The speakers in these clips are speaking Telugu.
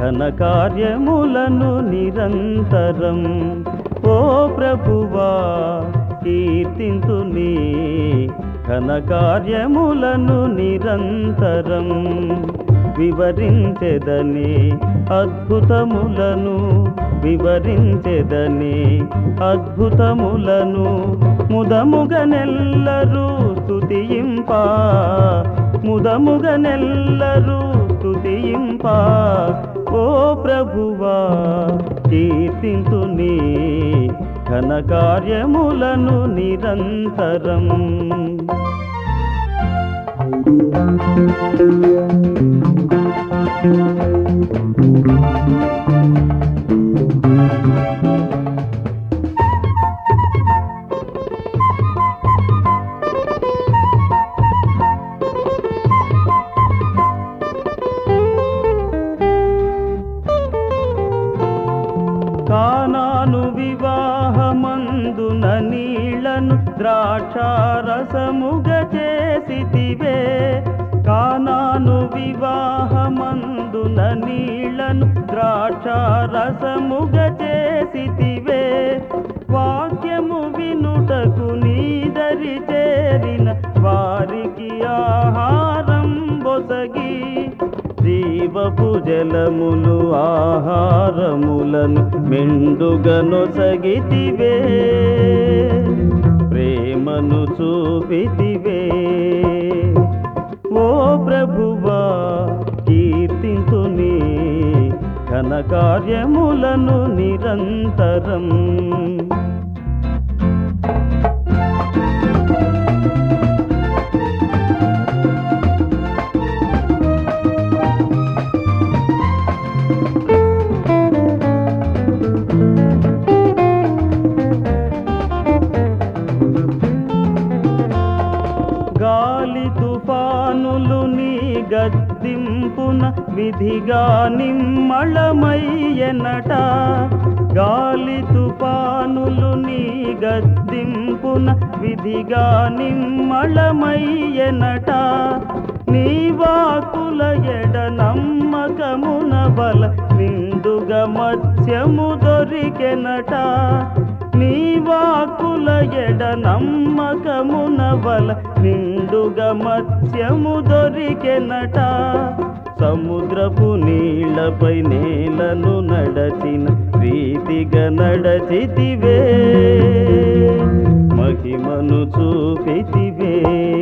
ఘన కార్యములను నిరంతరం ఓ ప్రభువా కీర్తింతుని ఘన కార్యములను నిరంతరం వివరించెదని అద్భుతములను వివరించెదని అద్భుతములను ముదముగనెల్లరూ స్తుతింప ముదముగనెల్లరూ స్తుతింప ఓ ప్రభువా కీర్తింతుని ఘన కార్యములను నిరంతరం కానాను వివాహమందున నీళ్లను ద్రాక్షారసముగ చేసితివే కానాను వివాహమందున నీళ్లను ద్రాక్షారసముగ చేసితివే వాక్యము వినుటకు నీదరి చేరిన వారికి ఆహారం బొసగి జీవపు జలములు ఆహారములను మెండుగనొసగితివే ప్రేమను చూపితివే ఓ ప్రభువా కీర్తింతుని ఘన కార్యములను నిరంతరం గాలి తుఫానులు నీ గద్దింపున విధిగా నిమ్మళమయ్యనట గాలి తుఫానులు నీ గద్దింపున విధిగా నిమ్మళమయ్యనట నీ వాకుల ఎడ నమ్మకమున బల నిండుగా మత్స్యము దొరికెనట నీ వాకుల ఎడ నమ్మకమున బల నిండుగా మత్స్యము దొరికెనట సముద్రపు నీళ్లపై నేలను నడచిన రీతిగా నడచితివే మహిమను చూపితివే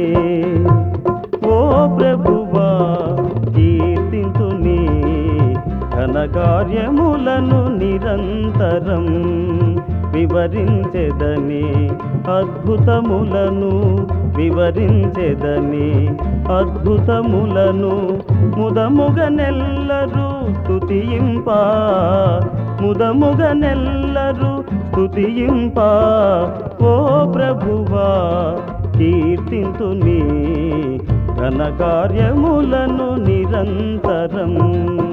ఓ ప్రభువా కీర్తింతుని ఘన కార్యములను నిరంతరం వివరించెదని అద్భుతములను వివరించెదని అద్భుతములను ముదముగనెల్లరూ స్తుతింప ముదముగనెల్లరూ స్తుతింప ఓ ప్రభువా కీర్తింతుని ఘన కార్యములను నిరంతరం